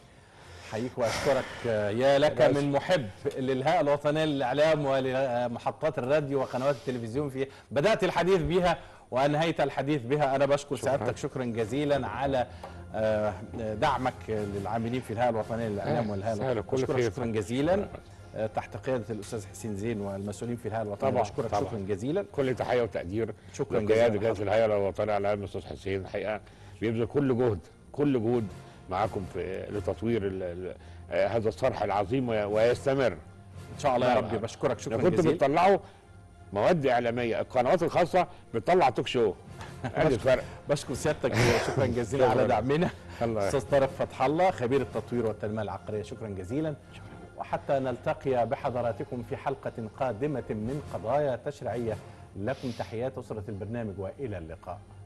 حقيقي واشكرك آه، يا لك بس. من محب للهيئه الوطنيه للاعلام ولمحطات الراديو وقنوات التلفزيون في بدات الحديث بها وانهيت الحديث بها انا بشكر شكراً. سعادتك شكرا جزيلا على آه، دعمك للعاملين في الهيئه الوطنيه للاعلام آه، والهيئه سهل، الوطنية. كل بشكرك خير. شكرا جزيلا آه، تحت قياده الاستاذ حسين زين والمسؤولين في الهيئه الوطنيه طبعاً، بشكرك طبعاً. شكرا جزيلا كل تحيه وتقدير شكراً لقيادة جزيلاً جهاز الهيئه الوطنيه على الاستاذ حسين الحقيقه بيبذل كل جهد كل جهد معاكم في لتطوير ال- ال- آه، هذا الصرح العظيم وي- ويستمر ان شاء الله يا لا، رب لا. بشكرك شكرا لو كنتوا جزيلا بتطلعوا مواد اعلاميه القنوات الخاصه بتطلع توك شو ادي الفرق بشكر سيادتك شكرا جزيلا على شكراً. دعمنا الله استاذ طارق فتح الله خبير التطوير والتنميه العقاريه شكرا جزيلا وحتى نلتقي بحضراتكم في حلقه قادمه من قضايا تشريعيه لكم تحيات اسره البرنامج والى اللقاء